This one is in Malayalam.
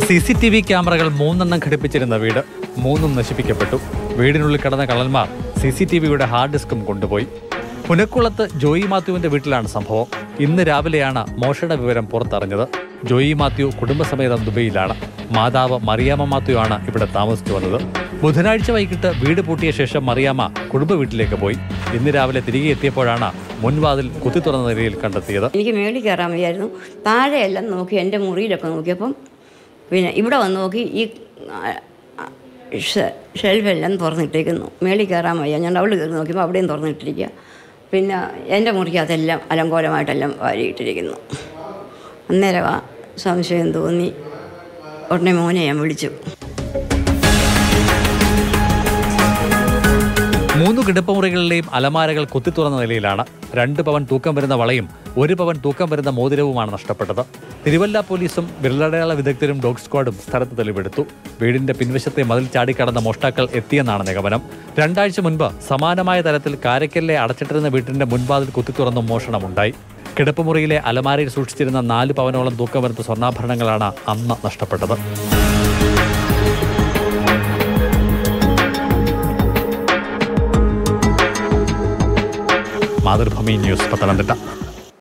സി സി ടി വി ക്യാമറകൾ മൂന്നെണ്ണം ഘടിപ്പിച്ചിരുന്ന വീട് മൂന്നും നശിപ്പിക്കപ്പെട്ടു വീടിനുള്ളിൽ കടന്ന കള്ളന്മാർ സി സി ടി വിയുടെ ഹാർഡ് ഡിസ്കും കൊണ്ടുപോയി പുനക്കുളത്ത് ജോയി മാത്യുവിന്റെ വീട്ടിലാണ് സംഭവം ഇന്ന് രാവിലെയാണ് മോഷണ വിവരം പുറത്തറിഞ്ഞത് ജോയി മാത്യു കുടുംബസമേതം ദുബൈയിലാണ് മാതാവ് മറിയാമ്മ മാത്യു ആണ് ഇവിടെ താമസിച്ചു വന്നത് ബുധനാഴ്ച വൈകിട്ട് വീട് പൂട്ടിയ ശേഷം മറിയാമ്മ കുടുംബ വീട്ടിലേക്ക് പോയി ഇന്ന് രാവിലെ തിരികെ എത്തിയപ്പോഴാണ് മുൻവാതിൽ കുത്തി തുറന്ന നിലയിൽ കണ്ടെത്തിയത് എനിക്ക് മേളിൽ കയറാൻ വയ്യായിരുന്നു താഴെയെല്ലാം നോക്കി എൻ്റെ മുറിയിലൊക്കെ നോക്കിയപ്പം പിന്നെ ഇവിടെ വന്ന് നോക്കി ഈ ആ, ആ, ഷെ- ഷെൽഫെല്ലാം തുറന്നിട്ടേക്കുന്നു മേളിൽ കയറാൻ വയ്യ ഞാൻ അവൾ കയറി നോക്കിയപ്പോൾ അവിടെയും തുറന്നിട്ടിരിക്കുക പിന്നെ എൻ്റെ മുറിക്കകത്തെല്ലാം അലങ്കോലമായിട്ടെല്ലാം വാരിയിട്ടിരിക്കുന്നു അന്നേരം ആ സംശയം തോന്നി ഉടനെ മോനെ ഞാൻ വിളിച്ചു മൂന്ന് കിടപ്പുമുറികളിലെയും അലമാരകൾ കുത്തിത്തുറന്ന നിലയിലാണ് രണ്ട് പവൻ തൂക്കം വരുന്ന വളയും ഒരു പവൻ തൂക്കം വരുന്ന മോതിരവുമാണ് നഷ്ടപ്പെട്ടത് തിരുവല്ല പോലീസും വിരലടയാള വിദഗ്ധരും ഡോഗ് സ്ക്വാഡും സ്ഥലത്ത് തെളിവെടുത്തു വീടിന്റെ പിൻവശത്തെ മതിൽ ചാടിക്കടന്ന മോഷ്ടാക്കൾ എത്തിയെന്നാണ് നിഗമനം രണ്ടാഴ്ച മുൻപ് സമാനമായ തരത്തിൽ കാരക്കലിലെ അടച്ചിട്ടിരുന്ന വീട്ടിന്റെ മുൻവാതിൽ കുത്തിത്തുറന്നും മോഷണമുണ്ടായി കിടപ്പുമുറിയിലെ അലമാരയിൽ സൂക്ഷിച്ചിരുന്ന നാല് പവനോളം തൂക്കം വരുന്ന സ്വർണ്ണാഭരണങ്ങളാണ് അന്ന് നഷ്ടപ്പെട്ടത് മാതൃഭൂമി ന്യൂസ് പത്തനംതിട്ട